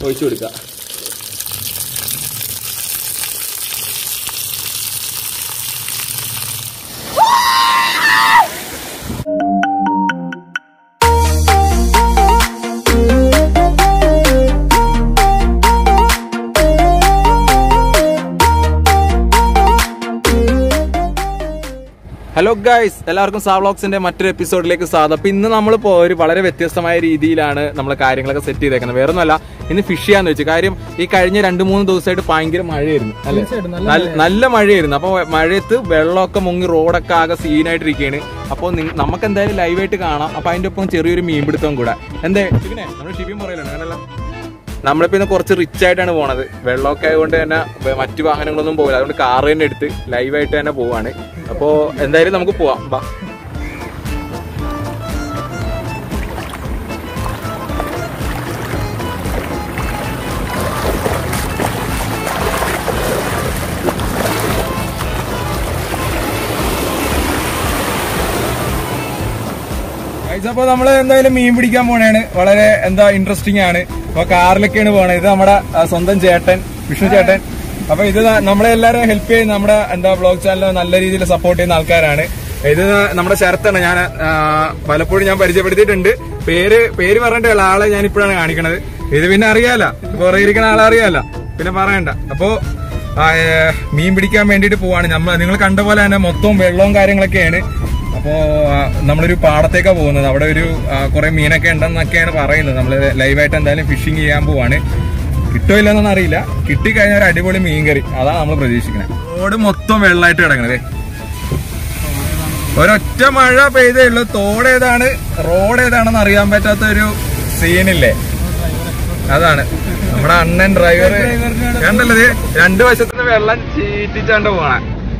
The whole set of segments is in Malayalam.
ഒഴിച്ചു കൊടുക്കുക ഹലോ ഗൈസ് എല്ലാവർക്കും സാവ്ലോക്സിന്റെ മറ്റൊരു എപ്പിസോഡിലേക്ക് സ്വാഗതം അപ്പൊ ഇന്ന് നമ്മൾ ഒരു വളരെ വ്യത്യസ്തമായ രീതിയിലാണ് നമ്മൾ കാര്യങ്ങളൊക്കെ സെറ്റ് ചെയ്തേക്കുന്നത് വേറെ ഒന്നുമല്ല ഇന്ന് ഫിഷ് ചെയ്യാന്ന് വെച്ചു കാര്യം ഈ കഴിഞ്ഞ രണ്ട് മൂന്ന് ദിവസമായിട്ട് ഭയങ്കര മഴയായിരുന്നു അല്ലെ നല്ല- നല്ല മഴയായിരുന്നു അപ്പൊ മഴയത്ത് വെള്ളമൊക്കെ മുങ്ങി റോഡൊക്കെ ആകെ സീനായിട്ടിരിക്കുകയാണ് അപ്പോൾ നമുക്ക് എന്തായാലും ലൈവായിട്ട് കാണാം അപ്പൊ അതിന്റെ ഒപ്പം ചെറിയൊരു മീൻപിടുത്തവും കൂടെ എന്തേ ഷിബിനെ നമ്മുടെ ഷിബിയും പറയലാണ് അങ്ങനല്ല നമ്മളിപ്പോ ഇന്ന് കുറച്ച് റിച്ച് ആയിട്ടാണ് പോണത് വെള്ളമൊക്കെ ആയതുകൊണ്ട് തന്നെ വ- മറ്റു വാഹനങ്ങളൊന്നും പോകില്ല അതുകൊണ്ട് കാറ് തന്നെ എടുത്ത് ലൈവായിട്ട് തന്നെ പോവാണ് അപ്പോ എന്തായാലും നമുക്ക് പോവാം ബാ അപ്പൊ നമ്മൾ എന്തായാലും മീൻ പിടിക്കാൻ പോണേണ് വളരെ എന്താ ഇൻട്രസ്റ്റിംഗ് ആണ് അപ്പൊ കാറിലൊക്കെയാണ് പോണത് ഇത് നമ്മുടെ ആ, സ്വന്തം ചേട്ടൻ വിഷ്ണു ചേട്ടൻ അപ്പൊ ഇത് ന- നമ്മളെ എല്ലാവരും ഹെൽപ്പ് ചെയ്യുന്ന നമ്മുടെ എന്താ ബ്ലോഗ് ചാനൽ നല്ല രീതിയിൽ സപ്പോർട്ട് ചെയ്യുന്ന ആൾക്കാരാണ് ഇത് നമ്മുടെ ശരത്താണ് ഞാൻ ആ, പലപ്പോഴും ഞാൻ പരിചയപ്പെടുത്തിയിട്ടുണ്ട് പേര് പേര് പറഞ്ഞിട്ടുള്ള ആളെ ഞാൻ ഇപ്പോഴാണ് കാണിക്കണത് ഇത് പിന്നെ അറിയാലോ പുറകെ ഇരിക്കുന്ന ആളെ അറിയാലോ പിന്നെ പറയണ്ട അപ്പോ ആ, ഏ, മീൻ പിടിക്കാൻ വേണ്ടിയിട്ട് പോവാണ് നമ്മൾ നിങ്ങൾ കണ്ട പോലെ തന്നെ മൊത്തവും വെള്ളവും കാര്യങ്ങളൊക്കെയാണ് അപ്പോ ആ, നമ്മളൊരു പാടത്തേക്കാ പോകുന്നത് അവിടെ ഒരു ആ, കുറെ മീനൊക്കെ ഉണ്ടെന്നൊക്കെയാണ് പറയുന്നത് നമ്മൾ ലൈവായിട്ട് എന്തായാലും ഫിഷിംഗ് ചെയ്യാൻ പോവാണ് കിട്ടോ ഇല്ലെന്നൊന്നും അറിയില്ല കിട്ടിക്കഴിഞ്ഞാൽ ഒരു അടിപൊളി മീൻ കറി അതാണ് നമ്മൾ പ്രതീക്ഷിക്കുന്നത് റോഡ് മൊത്തം വെള്ളമായിട്ട് കിടക്കണത് ഒരൊറ്റ മഴ പെയ്തേ ഉള്ളൂ തോട് ഏതാണ് റോഡ് ഏതാണെന്ന് അറിയാൻ പറ്റാത്ത ഒരു സീനില്ലേ അതാണ് നമ്മുടെ അണ്ണൻ ഡ്രൈവർ കണ്ടല്ലത് രണ്ടു വശത്തുനിന്ന് വെള്ളം ചീറ്റിച്ചാണ്ട് പോണേ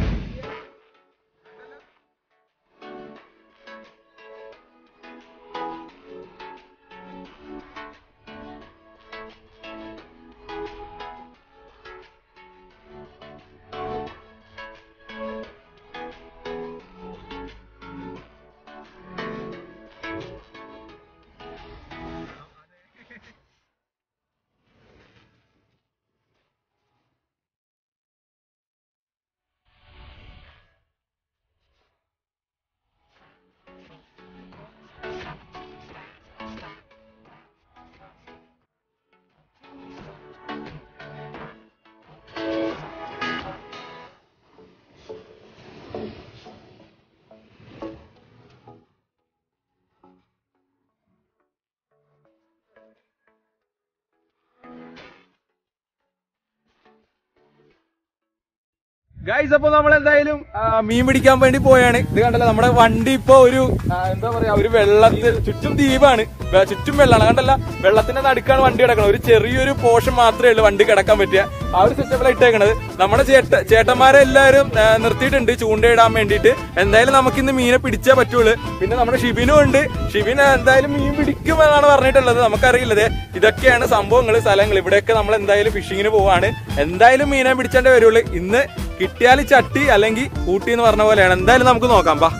ഗൈസ് അപ്പൊ നമ്മൾ എന്തായാലും ആ, മീൻ പിടിക്കാൻ വേണ്ടി പോയാണ് ഇത് കണ്ടല്ലോ നമ്മുടെ വണ്ടി ഇപ്പൊ ഒരു ആ, എന്താ പറയാ ഒരു വെള്ളത്തിൽ ചുറ്റും ദ്വീപാണ് വെ- ചുറ്റും വെള്ളമാണ് കണ്ടല്ല വെള്ളത്തിന്റെ നടുക്കാണ് വണ്ടി കിടക്കുന്നത് ഒരു ചെറിയൊരു പോർഷൻ മാത്രമേ ഉള്ളൂ വണ്ടി കിടക്കാൻ പറ്റിയ ആ ഒരു സെറ്റപ്പിലാണ് ഇട്ടേക്കണത് നമ്മുടെ ചേട്ട ചേട്ടന്മാരെ എല്ലാവരും ആ, നിർത്തിയിട്ടുണ്ട് ചൂണ്ടയിടാൻ വേണ്ടിയിട്ട് എന്തായാലും നമുക്ക് ഇന്ന് മീനെ പിടിച്ചേ പറ്റുള്ളൂ പിന്നെ നമ്മുടെ ഷിബിനും ഉണ്ട് ഷിബിൻ എന്തായാലും മീൻ പിടിക്കും എന്നാണ് പറഞ്ഞിട്ടുള്ളത് നമുക്കറിയില്ലത് ഇതൊക്കെയാണ് സംഭവങ്ങൾ സ്ഥലങ്ങൾ ഇവിടെയൊക്കെ നമ്മൾ എന്തായാലും ഫിഷിങ്ങിന് പോവാണ് എന്തായാലും മീനെ പിടിച്ചേണ്ടേ വരുള്ളൂ ഇന്ന് കിട്ടിയാൽ ചട്ടി അല്ലെങ്കിൽ ഊട്ടി എന്ന് പറഞ്ഞ പോലെയാണ് എന്തായാലും നമുക്ക് നോക്കാം പാ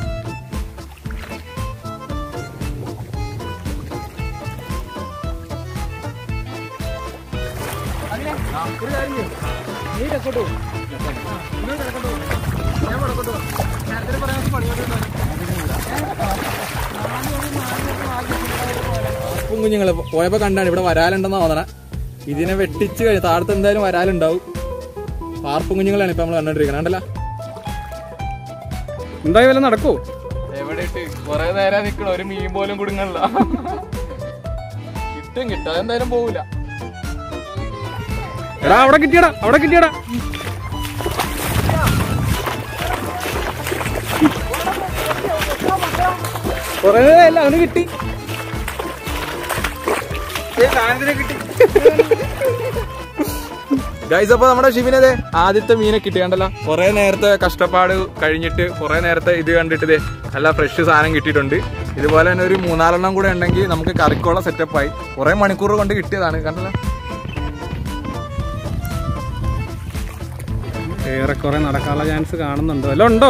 കുഞ്ഞുങ്ങള് പോയപ്പോ കണ്ടാണ് ഇവിടെ വരാലുണ്ടെന്ന് തോന്നണ ഇതിനെ വെട്ടിച്ച് കഴിഞ്ഞ താഴത്ത് എന്തായാലും വരാലുണ്ടാവും പാർപ്പും കുഞ്ഞുങ്ങളാണ് ഇപ്പൊ നമ്മൾ കണ്ടോണ്ടിരിക്കണ കണ്ടല്ല എന്തായി വല്ല നടക്കൂ എവിടെ ഇട്ട് കൊറേ നേരം നിക്കണ ഒരു മീൻ പോലും കുടുങ്ങണില്ല കിട്ടും കിട്ടും അതെന്തായാലും പോവില്ല എടാ അവിടെ കിട്ടിയടാ അവിടെ കിട്ടിയടാ കൊറേ അല്ല അവന് കിട്ടി ഗൈസ് അപ്പൊ നമ്മുടെ ഷിബിനതെ ആദ്യത്തെ മീനെ കിട്ടി കണ്ടല്ലോ കുറെ നേരത്തെ കഷ്ടപ്പാട് കഴിഞ്ഞിട്ട് കുറെ നേരത്തെ ഇത് കണ്ടിട്ട് ദേ നല്ല ഫ്രഷ് സാധനം കിട്ടിയിട്ടുണ്ട് ഇതുപോലെ തന്നെ ഒരു മൂന്നാലെണ്ണം കൂടെ ഉണ്ടെങ്കിൽ നമുക്ക് കറിക്കുള്ള സെറ്റപ്പായി കുറെ മണിക്കൂർ കൊണ്ട് കിട്ടിയതാണ് കണ്ടല്ലോ ഏറെക്കുറെ നടക്കാനുള്ള ചാൻസ് കാണുന്നുണ്ടോ വല്ല ഉണ്ടോ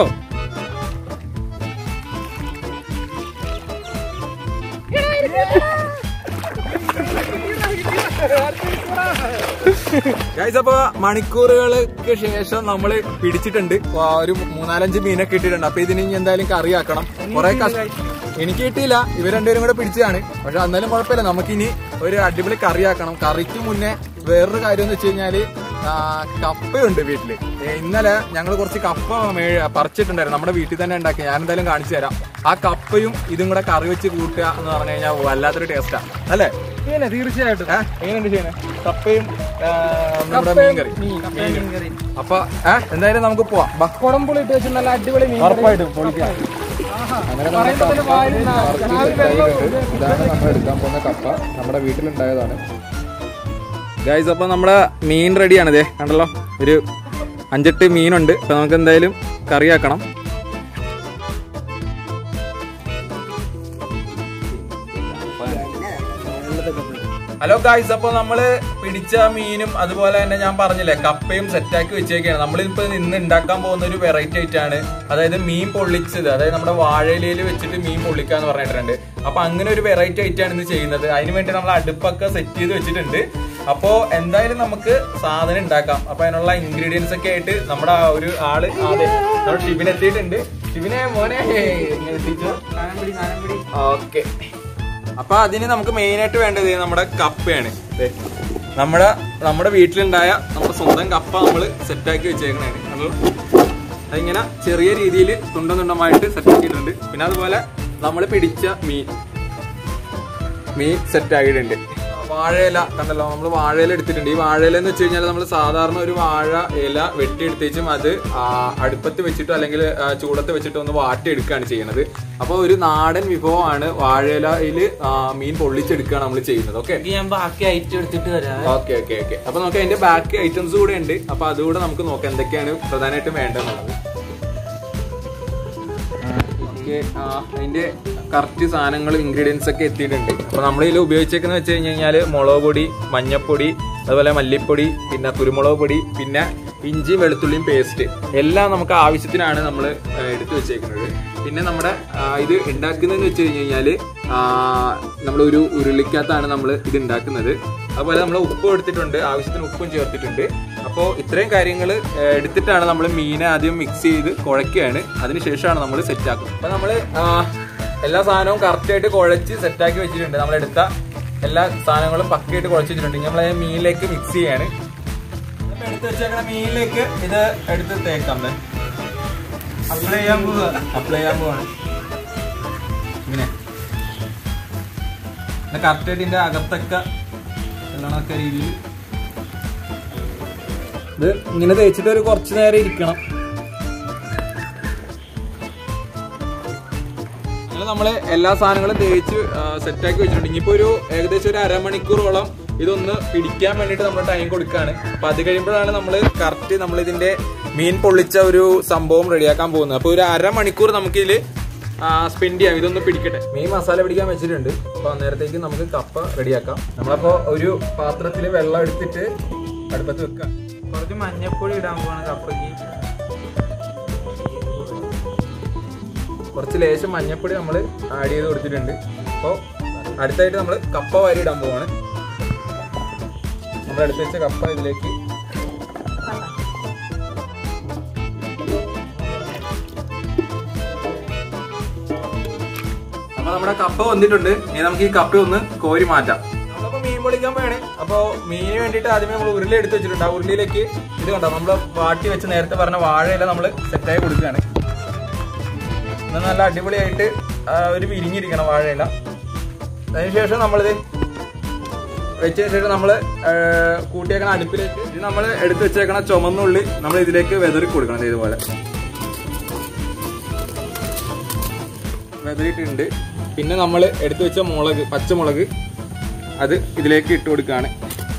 ഗൈസ് അപ്പൊ മണിക്കൂറുകൾക്ക് ശേഷം നമ്മൾ പിടിച്ചിട്ടുണ്ട് അപ്പൊ ആ ഒരു മൂന്നാലഞ്ച് മീനൊക്കെ കിട്ടിയിട്ടുണ്ട് അപ്പൊ ഇതിന് ഇനി എന്തായാലും കറിയാക്കണം കുറെ എനിക്ക് കിട്ടിയില്ല ഇവർ രണ്ടുപേരും കൂടെ പിടിച്ചതാണ് പക്ഷെ എന്നാലും കുഴപ്പമില്ല നമുക്കിനി ഒരു അടിപൊളി കറിയാക്കണം കറിക്ക് മുന്നേ വേറൊരു കാര്യം എന്ന് വെച്ച് കഴിഞ്ഞാല് ആ, കപ്പയുണ്ട് വീട്ടില് ഏ, ഇന്നലെ ഞങ്ങൾ കുറച്ച് കപ്പ മേ- പറിച്ചിട്ടുണ്ടായിരുന്നു നമ്മുടെ വീട്ടിൽ തന്നെ ഉണ്ടാക്കി ഞാൻ എന്തായാലും കാണിച്ചു തരാം ആ കപ്പയും ഇതും കൂടെ കറി വെച്ച് കൂട്ടുക എന്ന് പറഞ്ഞു കഴിഞ്ഞാൽ വല്ലാത്തൊരു ടേസ്റ്റാ അല്ലേ പിന്നെ തീർച്ചയായിട്ടും ഏ? എങ്ങനെയുണ്ട് ചെയ്യണേ കപ്പയും ആ, നമ്മുടെ മീൻകറി മീനും. അപ്പൊ ഏ, എന്തായാലും നമുക്ക് പോവാം ബാ. കുടംപുളി ഇട്ട് വെച്ച് നല്ല അടിപൊളി മീൻ ഉറപ്പായിട്ടും പൊളിക്കാം അങ്ങനെ നമ്മൾ പറയുമ്പോ തന്നെ വായിൽ കപ്പ നാ- വറുത്ത് നാല് set വെള്ളം ആക്കിയിട്ടുണ്ട്. ഇതാണ് നമ്മൾ എടുക്കാൻ പോകുന്ന കപ്പ നമ്മുടെ വീട്ടിലുണ്ടായതാണ് ഗൈസ് അപ്പൊ നമ്മുടെ മീൻ റെഡിയാണ് ഇതേ കണ്ടല്ലോ ഒരു അഞ്ചെട്ട് മീനുണ്ട് അപ്പൊ നമുക്ക് എന്തായാലും കറിയാക്കണം ഹലോ ഗായ്സ് അപ്പൊ നമ്മള് പിടിച്ച മീനും അതുപോലെ തന്നെ ഞാൻ പറഞ്ഞില്ലേ കപ്പയും സെറ്റാക്കി വെച്ചേക്കാണ് നമ്മളിപ്പോ ഇന്ന് ഉണ്ടാക്കാൻ പോകുന്ന ഒരു വെറൈറ്റി ആയിട്ടാണ് അതായത് മീൻ പൊള്ളിച്ചത് അതായത് നമ്മുടെ വാഴയിലയിൽ വെച്ചിട്ട് മീൻ പൊള്ളിക്കാന്ന് പറഞ്ഞിട്ടുണ്ട് അപ്പൊ അങ്ങനെ ഒരു വെറൈറ്റി ആയിട്ടാണ് ഇന്ന് ചെയ്യുന്നത് അതിന് വേണ്ടി നമ്മൾ അടുപ്പൊക്കെ സെറ്റ് ചെയ്ത് വെച്ചിട്ടുണ്ട് അപ്പോ എന്തായാലും നമുക്ക് സാധനം ഉണ്ടാക്കാം അപ്പൊ അതിനുള്ള ഇൻഗ്രീഡിയൻസ് ഒക്കെ ആയിട്ട് നമ്മുടെ ആ ഒരു ആള് അതെ നമ്മുടെ ഷിബിൻ എത്തിയിട്ടുണ്ട് ഷിബിനെ മോനെ എത്തിച്ചു ഓക്കെ അപ്പൊ അതിന് നമുക്ക് മെയിൻ ആയിട്ട് വേണ്ടത് നമ്മുടെ കപ്പയാണ് ദേ, നമ്മുടെ നമ്മുടെ വീട്ടിലുണ്ടായ നമ്മുടെ സ്വന്തം കപ്പ നമ്മൾ സെറ്റാക്കി വെച്ചേക്കണേ കണ്ടോ അതിങ്ങനെ ചെറിയ രീതിയിൽ തുണ്ടം തുണ്ടമായിട്ട് സെറ്റാക്കിയിട്ടുണ്ട് പിന്നെ അതുപോലെ നമ്മൾ പിടിച്ച മീൻ മീൻ സെറ്റ് ആക്കിയിട്ടുണ്ട് വാഴയില കണ്ടല്ലോ നമ്മൾ വാഴയില എടുത്തിട്ടുണ്ട് ഈ വാഴയില എന്ന് വെച്ച് കഴിഞ്ഞാൽ നമ്മൾ സാധാരണ ഒരു വാഴ ഇല വെട്ടിയെടുത്തേച്ചും അത് ആ, അടുപ്പത്ത് വെച്ചിട്ടോ അല്ലെങ്കിൽ ആ, ചൂടത്ത് വെച്ചിട്ടോ ഒന്ന് വാട്ടിയെടുക്കുകയാണ് ചെയ്യുന്നത് അപ്പോൾ ഒരു നാടൻ വിഭവമാണ് വാഴയിലയിൽ മീൻ പൊള്ളിച്ചെടുക്കുകയാണ് നമ്മൾ ചെയ്യുന്നത് ഓക്കെ ഞാൻ ബാക്കി ഐറ്റം എടുത്തിട്ട് വരാം ഓക്കെ ഓക്കെ ഓക്കെ അപ്പൊ നമുക്ക് അതിന്റെ ബാക്കി ഐറ്റംസ് കൂടെ ഉണ്ട് അപ്പൊ അതുകൂടെ നമുക്ക് നോക്കാം എന്തൊക്കെയാണ് പ്രധാനമായിട്ടും വേണ്ടതെന്നുള്ളത് ഓക്കെ അതിന്റെ കറക്റ്റ് സാധനങ്ങൾ ഇൻഗ്രീഡിയൻസ് ഒക്കെ എത്തിയിട്ടുണ്ട് അപ്പൊ നമ്മൾ ഇതിൽ ഉപയോഗിച്ചേക്കുന്ന വെച്ച് കഴിഞ്ഞ് കഴിഞ്ഞാല് മുളക് പൊടി മഞ്ഞപ്പൊടി അതുപോലെ മല്ലിപ്പൊടി പിന്നെ കുരുമുളക് പൊടി പിന്നെ ഇഞ്ചി വെളുത്തുള്ളിയും പേസ്റ്റ് എല്ലാം നമുക്ക് ആവശ്യത്തിനാണ് നമ്മൾ എടുത്തു വെച്ചേക്കുന്നത് പിന്നെ നമ്മുടെ ആ, ഇത് ഉണ്ടാക്കുന്നതെന്ന് വെച്ച് കഴിഞ്ഞ് കഴിഞ്ഞാല് നമ്മൾ ഒരു ഉരുളിക്കകത്താണ് നമ്മൾ ഇത് ഉണ്ടാക്കുന്നത് അതുപോലെ നമ്മൾ ഉപ്പും എടുത്തിട്ടുണ്ട് ആവശ്യത്തിന് ഉപ്പും ചേർത്തിട്ടുണ്ട് അപ്പോൾ ഇത്രയും കാര്യങ്ങൾ എടുത്തിട്ടാണ് നമ്മൾ മീനെ ആദ്യം മിക്സ് ചെയ്ത് കുഴയ്ക്കുകയാണ് അതിനുശേഷമാണ് നമ്മൾ സെറ്റ് ആക്കുന്നത് അപ്പോൾ നമ്മൾ എല്ലാ സാധനവും കറക്റ്റായിട്ട് കുഴച്ച് സെറ്റാക്കി വെച്ചിട്ടുണ്ട് നമ്മൾ എടുത്ത എല്ലാ സാധനങ്ങളും പക്കയായിട്ട് കുഴച്ച് വെച്ചിട്ടുണ്ട് നമ്മൾ മീനിലേക്ക് മിക്സ് ചെയ്യാണ് അപ്പോൾ എടുത്ത് വെച്ചേക്കണ മീനിലേക്ക് ഇത് എടുത്ത് തേക്കാം അപ്ലൈ ചെയ്യാൻ പോവാ അപ്ലൈ ചെയ്യാൻ പോവാണ് ഇങ്ങനെ കറക്റ്റായിട്ട് ഇതിന്റെ അകത്തൊക്കെ എല്ലണൊക്കെ രീതിയിൽ ഇത് ഇങ്ങനെ തേച്ചിട്ട് ഒരു കുറച്ച് നേരം ഇരിക്കണം അങ്ങനെ നമ്മള് എല്ലാ സാധനങ്ങളും തേച്ച് സെറ്റാക്കി വെച്ചിട്ടുണ്ട് ഇനിയിപ്പോ ഒരു ഏകദേശം ഒരു അരമണിക്കൂറോളം ഇതൊന്ന് പിടിക്കാൻ വേണ്ടിയിട്ട് നമ്മൾ ടൈം കൊടുക്കുകയാണ് അപ്പൊ അത് കഴിയുമ്പോഴാണ് നമ്മൾ കറക്റ്റ് നമ്മൾ ഇതിന്റെ മീൻ പൊള്ളിച്ച ഒരു സംഭവം റെഡിയാക്കാൻ പോകുന്നത് അപ്പൊ ഒരു അരമണിക്കൂർ നമുക്ക് ഇതില് സ്പെൻഡ് ചെയ്യാം ഇതൊന്ന് പിടിക്കട്ടെ മീൻ മസാല പിടിക്കാൻ വെച്ചിട്ടുണ്ട് അപ്പൊ അന്നേരത്തേക്ക് നമുക്ക് കപ്പ റെഡിയാക്കാം നമ്മളപ്പോ ഒരു പാത്രത്തിൽ വെള്ളം എടുത്തിട്ട് അടുപ്പത്ത് വെക്കാം കുറച്ച് മഞ്ഞപ്പൊടി ഇടാൻ പോവാണ് കപ്പയ്ക്ക് കുറച്ച് ലേശം മഞ്ഞപ്പൊടി നമ്മൾ ആഡ് ചെയ്ത് കൊടുത്തിട്ടുണ്ട് അപ്പോൾ അടുത്തായിട്ട് നമ്മൾ കപ്പ വാരി ഇടാൻ പോവാണ് നമ്മൾ എടുത്ത് വെച്ച കപ്പ ഇതിലേക്ക് അപ്പൊ നമ്മുടെ കപ്പ വന്നിട്ടുണ്ട് ഇനി നമുക്ക് ഈ കപ്പ ഒന്ന് കോരി മാറ്റാം നമ്മളപ്പോ മീൻ പൊളിക്കാൻ പോയാണ് അപ്പൊ മീനിന് വേണ്ടിയിട്ട് ആദ്യമേ നമ്മൾ ഉരുളി എടുത്ത് വെച്ചിട്ടുണ്ട് ആ ഉരുളിയിലേക്ക് ഇത് കണ്ടോ നമ്മൾ വാട്ടി വെച്ച് നേരത്തെ പറഞ്ഞ വാഴയില നമ്മൾ സെറ്റായി കൊടുക്കുകയാണ് ഇത് നല്ല അടിപൊളിയായിട്ട് ആ, ഒരു വിരിഞ്ഞിരിക്കണം വാഴയില അതിനുശേഷം നമ്മളിത് വെച്ചതിന് ശേഷം നമ്മൾ കൂട്ടിയേക്കണ അടുപ്പിലേക്ക് ഇത് നമ്മൾ എടുത്ത് വെച്ചേക്കണ ചുമന്നുള്ളി നമ്മൾ ഇതിലേക്ക് വെതറി കൊടുക്കണം ദേ ഇതുപോലെ വെതറിയിട്ടുണ്ട് പിന്നെ നമ്മൾ എടുത്തു വെച്ച മുളക് പച്ചമുളക് അത് ഇതിലേക്ക് ഇട്ട് കൊടുക്കുകയാണ്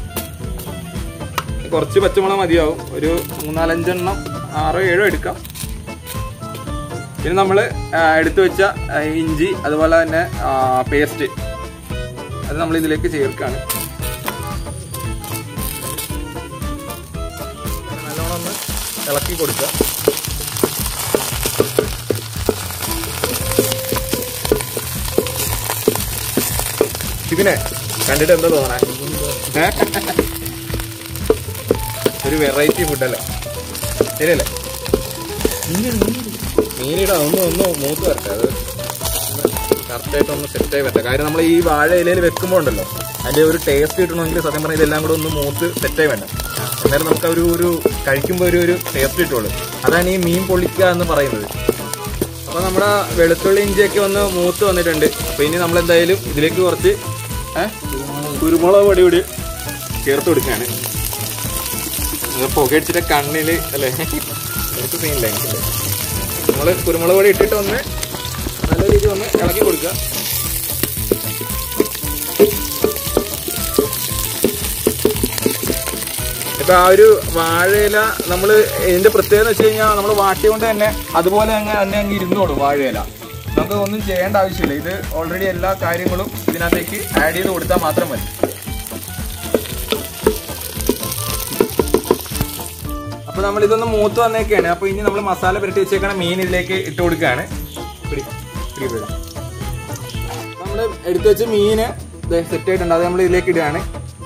കുറച്ച് പച്ചമുളക് മതിയാവും ഒരു മൂന്നാലഞ്ചെണ്ണം ആറോ ഏഴോ എടുക്കാം പിന്നെ നമ്മൾ എടുത്തു വെച്ച ആ, ഇഞ്ചി അതുപോലെ തന്നെ പേസ്റ്റ് അത് നമ്മൾ ഇതിലേക്ക് ചേർക്കാണ് നല്ലോണം ഒന്ന് ഇളക്കി കൊടുക്കുക ഇതിനെ കണ്ടിട്ട് എന്താ തോന്നണേ ഒരു വെറൈറ്റി ഫുഡല്ലേ ശരിയല്ലേ മീനിടാ ഒന്ന് ഒന്ന് മൂത്ത് വരട്ടെ അത് കറക്റ്റായിട്ട് ഒന്ന് സെറ്റ് ആയി വരട്ടെ കാര്യം നമ്മൾ ഈ വാഴ ഇലയിൽ വെക്കുമ്പോൾ ഉണ്ടല്ലോ അതിന്റെ ഒരു ടേസ്റ്റ് കിട്ടണമെങ്കിൽ സത്യം പറഞ്ഞാൽ ഇതെല്ലാം കൂടെ ഒന്ന് മൂത്ത് സെറ്റ് ആയി വേണം എന്നാലും നമുക്ക് ആ ഒരു ഒരു കഴിക്കുമ്പോൾ ഒരു ഒരു ടേസ്റ്റ് കിട്ടുള്ളൂ അതാണ് ഈ മീൻ പൊളിക്കുക എന്ന് പറയുന്നത് അപ്പൊ നമ്മുടെ വെളുത്തുള്ളി ഇഞ്ചിയൊക്കെ ഒന്ന് മൂത്ത് വന്നിട്ടുണ്ട് അപ്പൊ ഇനി നമ്മൾ എന്തായാലും ഇതിലേക്ക് കുറച്ച് ഏ, കുരുമുളക് പൊടി കൂടി ചേർത്ത് കൊടുക്കുകയാണ് ഇത് പുകയടിച്ചിട്ട് കണ്ണില് അല്ലേ എനിക്ക് സീനില്ല എനിക്കില്ല നമ്മള് കുരുമുളക് പൊടി ഇട്ടിട്ട് ഒന്ന് നല്ല രീതിയിൽ ഒന്ന് ഇളക്കി കൊടുക്കുക ഇപ്പൊ ആ ഒരു വാഴയില നമ്മൾ ഇതിന്റെ പ്രത്യേകത എന്ന് വെച്ച് കഴിഞ്ഞാൽ നമ്മൾ വാട്ടി കൊണ്ട് തന്നെ അതുപോലെ അങ്ങ് തന്നെ അങ്ങ് ഇരുന്നോളും വാഴയില നമുക്ക് ഒന്നും ചെയ്യേണ്ട ആവശ്യമില്ല ഇത് ഓൾറെഡി എല്ലാ കാര്യങ്ങളും ഇതിനകത്തേക്ക് ആഡ് ചെയ്ത് കൊടുത്താൽ മാത്രം മതി അപ്പൊ നമ്മൾ ഇതൊന്ന് മൂത്ത് വന്നേക്കാണ് അപ്പൊ ഇനി നമ്മൾ മസാല പുരട്ടി വെച്ചേക്കണ മീൻ ഇതിലേക്ക് ഇട്ട് കൊടുക്കുകയാണ് പിടി, പിടി, പിടി. അപ്പൊ നമ്മള് എടുത്തു വെച്ച മീന് സെറ്റ് ആയിട്ടുണ്ട് അത് നമ്മൾ ഇതിലേക്ക് ഇടുകയാണ്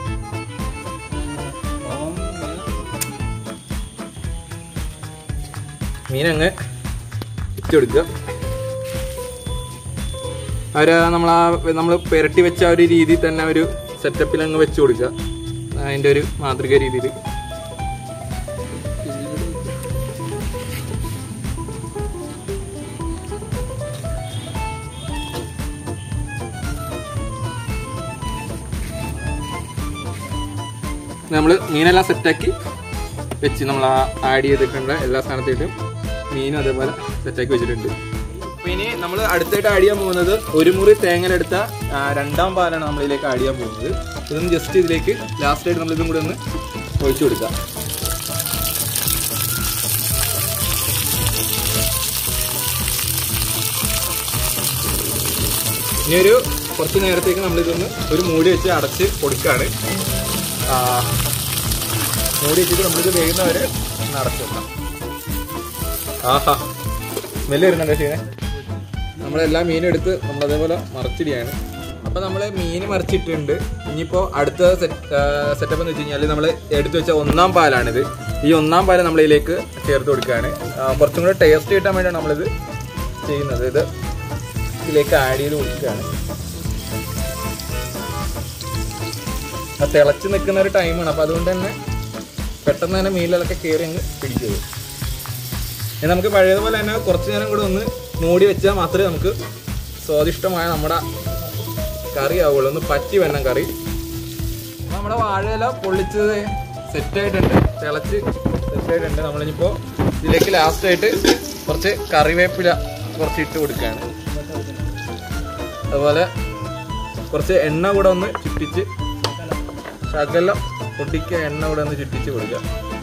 മീനങ്ങ് ഇട്ട് കൊടുക്കുക അവര് നമ്മൾ ആ നമ്മൾ പുരട്ടി വെച്ച ആ ഒരു രീതിയിൽ തന്നെ ഒരു സെറ്റപ്പിൽ അങ്ങ് വെച്ച് കൊടുക്കുക അതിന്റെ ഒരു മാതൃക രീതിയിൽ നമ്മൾ മീനെല്ലാം സെറ്റാക്കി വെച്ച് നമ്മൾ ആ ആഡ് ചെയ്തിട്ടുണ്ട് എല്ലാ സ്ഥാനത്തേക്കും മീനും അതേപോലെ സെറ്റാക്കി വെച്ചിട്ടുണ്ട് അപ്പൊ ഇനി നമ്മൾ അടുത്തായിട്ട് ആഡ് ചെയ്യാൻ പോകുന്നത് ഒരു മുറി തേങ്ങലെടുത്ത ആ, രണ്ടാം പാലാണ് നമ്മൾ ഇതിലേക്ക് ആഡ് ചെയ്യാൻ പോകുന്നത് ഇതൊന്ന് ജസ്റ്റ് ഇതിലേക്ക് ലാസ്റ്റ് ആയിട്ട് നമ്മൾ ഇതും കൂടി ഒന്ന് ഒഴിച്ചു കൊടുക്കാം ഇനി ഒരു കുറച്ച് നേരത്തേക്ക് നമ്മൾ ഇതൊന്ന് ഒരു മൂടി വെച്ച് അടച്ച് കൊടുക്കുകയാണ് ആ, മൂടി വെച്ചിട്ട് നമ്മളിത് വേകുന്നവരെ ഒന്ന് അടച്ചു വെക്കാം ആഹാ സ്മെല്ല് വരുന്നുണ്ടോ ചെയ്യണേ നമ്മളെല്ലാം മീനും എടുത്ത് നമ്മൾ അതേപോലെ മറച്ചിടിയാണ് അപ്പൊ നമ്മള് മീൻ മറിച്ചിട്ടുണ്ട് ഇനിയിപ്പോ അടുത്ത സെറ്റപ്പ് എന്ന് വെച്ച് കഴിഞ്ഞാൽ നമ്മൾ എടുത്തു വെച്ച ഒന്നാം പാലാണിത് ഈ ഒന്നാം പാല് നമ്മൾ ഇതിലേക്ക് ചേർത്ത് കൊടുക്കുകയാണ് ആ, കുറച്ചും കൂടെ ടേസ്റ്റ് കിട്ടാൻ വേണ്ടിയാണ് നമ്മളിത് ചെയ്യുന്നത് ഇത് ഇതിലേക്ക് ആഡ് ചെയ്ത് കൊടുക്കുകയാണ് ആ തിളച്ച് നിൽക്കുന്ന ഒരു ടൈമാണ് അപ്പൊ അതുകൊണ്ട് തന്നെ പെട്ടെന്ന് തന്നെ മീനിലൊക്കെ കയറി അങ്ങ് പിടിക്കുക ഇനി നമുക്ക് പഴയതുപോലെ തന്നെ കുറച്ച് നേരം കൂടെ ഒന്ന് മൂടി വെച്ചാൽ മാത്രമേ നമുക്ക് സ്വാദിഷ്ടമായ നമ്മുടെ കറി ആവുള്ളൂ ഒന്ന് പറ്റി വേണം കറി അപ്പൊ നമ്മുടെ വാഴയില പൊള്ളിച്ചത് സെറ്റ് ആയിട്ടുണ്ട് തിളച്ച് സെറ്റ് ആയിട്ടുണ്ട് നമ്മളിനിപ്പോ ഇതിലേക്ക് ലാസ്റ്റ് ആയിട്ട് കുറച്ച് കറിവേപ്പില കുറച്ച് ഇട്ട് കൊടുക്കുകയാണ് അതുപോലെ കുറച്ച് എണ്ണ കൂടെ ഒന്ന് ചുറ്റിച്ച് ശകലം പൊട്ടിക്ക എണ്ണ കൂടെ ഒന്ന് ചുറ്റിച്ച് കൊടുക്കുക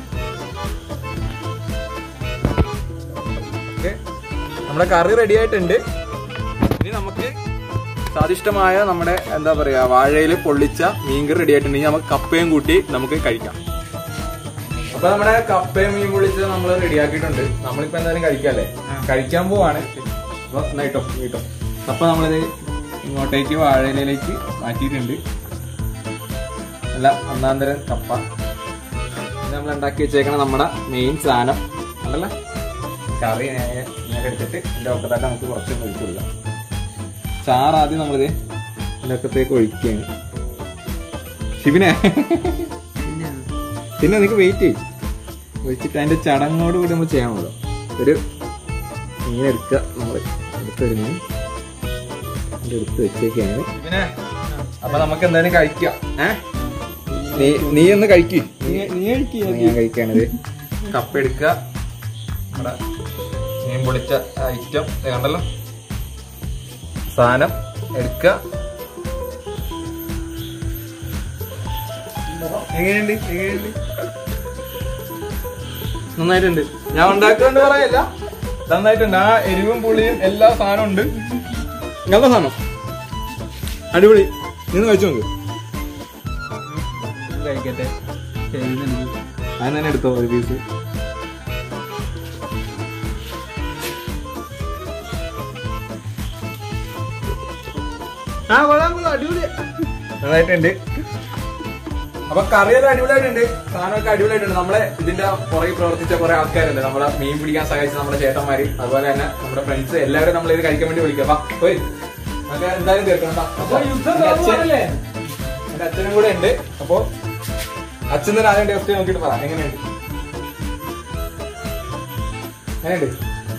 ഓക്കെ നമ്മുടെ കറി റെഡി ആയിട്ടുണ്ട് ഇനി നമുക്ക് സ്വാദിഷ്ടമായ നമ്മുടെ എന്താ പറയാ വാഴയിൽ പൊള്ളിച്ച മീൻകറി റെഡി ആയിട്ടുണ്ട് ഇനി നമുക്ക് കപ്പയും കൂട്ടി നമുക്ക് കഴിക്കാം അപ്പൊ നമ്മുടെ കപ്പയും മീൻ പൊള്ളിച്ചത് നമ്മൾ റെഡിയാക്കിയിട്ടുണ്ട് നമ്മളിപ്പോ എന്തായാലും കഴിക്കാല്ലേ കഴിക്കാൻ പോവാണ് അപ്പൊ എന്നാ ഇട്ടോ ഇട്ടോ കപ്പ നമ്മളിത് ഇങ്ങോട്ടേക്ക് വാഴയിലേക്ക് മാറ്റിയിട്ടുണ്ട് നല്ല ഒന്നാന്തരം കപ്പ ഇത് നമ്മൾ ഉണ്ടാക്കി വെച്ചേക്കണ നമ്മുടെ മെയിൻ സാധനം ഉണ്ടല്ലോ കറി നേരെ ഇങ്ങനെ എടുത്തിട്ട് ഇതിന്റെ ഒക്കത്തായിട്ട് നമുക്ക് കുറച്ച് ഒഴിച്ചു കൊടുക്കാം ചാറ് ആദ്യം നമ്മളിത് ഇതിന്റെ ഒക്കത്തേക്ക് ഒഴിക്കുകയാണ് ശിവനെ പിന്നെ നിനക്ക് വെയിറ്റ് ചെയ്യും ഒഴിച്ചിട്ട് അതിന്റെ ചടങ്ങോട് കൂടി നമ്മൾ ചെയ്യണമല്ലോ ഒരു മീൻ എടുക്കുക നമ്മൾ എടുത്തൊരു മീൻ ഇതിന്റെ എടുത്ത് വെച്ചേക്കാണ് പിന്നെ അപ്പൊ നമുക്ക് എന്തായാലും കഴിക്കാം ഏ നീ നീ ഒന്ന് കഴിക്ക് നീ കഴിക്കുക ഞാൻ കഴിക്കാണിത് കപ്പ എടുക്കുക നമ്മുടെ മീൻ പൊളിച്ച ഐറ്റം കണ്ടല്ലോ സാധനം എടുക്കുക എങ്ങനെയുണ്ട് എങ്ങനെയുണ്ട് നന്നായിട്ടുണ്ട് ഞാൻ ഉണ്ടാക്കുന്നുണ്ട് പറയല്ല നന്നായിട്ടുണ്ട് ആ എരിവും പുളിയും എല്ലാ സാധനവും ഉണ്ട് നല്ല സാധനം അടിപൊളി നിന്ന് കഴിച്ചു നോക്ക് കഴിക്കട്ടെ ചെയ്യുന്നുണ്ട് അത് തന്നെ എടുത്തോ ഒരു പീസ് ആ കൊള്ളാം കൊള്ളാം അടിപൊളി നന്നായിട്ടുണ്ട് അപ്പൊ കറിയെല്ലാം അടിപൊളിയായിട്ടുണ്ട് സാധനമൊക്കെ അടിപൊളിയായിട്ടുണ്ട് നമ്മളെ ഇതിന്റെ പുറകെ പ്രവർത്തിച്ച കുറെ ആൾക്കാരുണ്ട് നമ്മളെ മീൻ പിടിക്കാൻ സഹായിച്ച നമ്മുടെ ചേട്ടന്മാര് അതുപോലെ തന്നെ നമ്മുടെ ഫ്രണ്ട്സ് എല്ലാവരും നമ്മൾ ഇത് കഴിക്കാൻ വേണ്ടി വിളിക്കാം അപ്പൊ പോയി നമുക്ക് എന്തായാലും തീർക്കണം ട്ടാ. അപ്പൊ എന്റെ അച്ഛൻ- എന്റെ അച്ഛനും കൂടെ ഉണ്ട് അപ്പൊ അച്ഛൻ തന്നെ ആദ്യം ടേസ്റ്റ് നോക്കിയിട്ട് പറ എങ്ങനെയുണ്ട് എങ്ങനെയുണ്ട്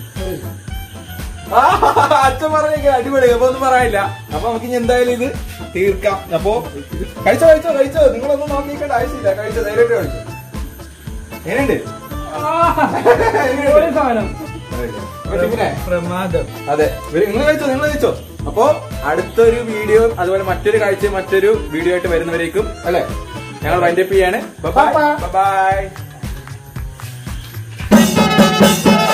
ആ, അച്ഛൻ പറഞ്ഞേക്കാം അടിപൊളി അപ്പൊ ഒന്നും പറയാനില്ല അപ്പൊ നമുക്ക് ഇനി എന്തായാലും ഇത് തീർക്കാം അപ്പൊ കഴിച്ചോ കഴിച്ചോ കഴിച്ചോ നിങ്ങളൊന്നും നോക്കിക്കേണ്ട ആവശ്യമില്ല കഴിച്ചോ ധൈര്യമായിട്ട് കഴിച്ചോ എങ്ങനെയുണ്ട് എങ്ങനെയുണ്ട്? അപ്പൊ ടിഫിനെ? പ്രമാദം അതെ നിങ്ങൾ കഴിച്ചോ നിങ്ങൾ കഴിച്ചോ അപ്പോ അടുത്തൊരു വീഡിയോ അതുപോലെ മറ്റൊരു കാഴ്ച മറ്റൊരു വീഡിയോ ആയിട്ട് വരുന്നവരേക്കും അല്ലെ ഞങ്ങൾ വൈൻഡപ്പ് ചെയ്യാണ് ബൈ ബൈ